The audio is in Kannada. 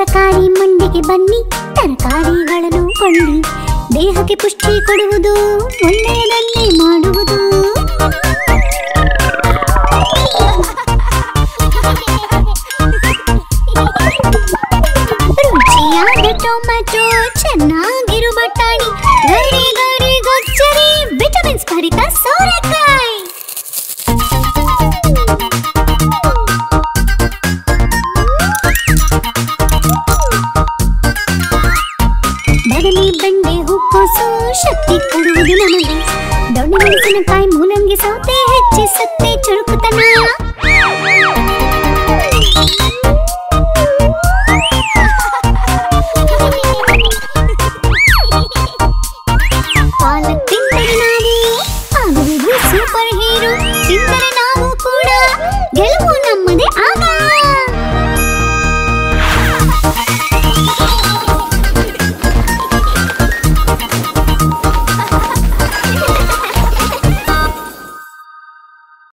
ತರಕಾರಿ ಮಂಡಿಗೆ ಬನ್ನಿ ತರಕಾರಿಗಳನ್ನು ಕೊಳ್ಳಿ ದೇಹಕ್ಕೆ ಪುಷ್ಟಿ ಕೊಡುವುದು ಒಳ್ಳೆಯದನ್ನೇ ಮಾಡುವುದು ರುಚಿಯಾದ ಟೊಮ್ಯಾಟೊ ಚೆನ್ನಾಗಿರು ಬಟಾಣಿ ಗರಿ ಗರಿ ಗೊಜ್ಜರಿ ವಿಟಮಿನ್ಸ್ ಭರಿತ ಸೋರೆಕಾಯಿ ಬದನೆ ಬೆಂಡೆ ಹೂಕೋಸು ಶಕ್ತಿ ಕೊಡುವುದು ನಮಗೆ ದೊಡ್ಡ ಮೆಣಸಿನಕಾಯಿ ಮೂಲಂಗಿ ಸೌತೆ ಹೆಚ್ಚಿಸುತ್ತೆ ಚುರುಕುತನ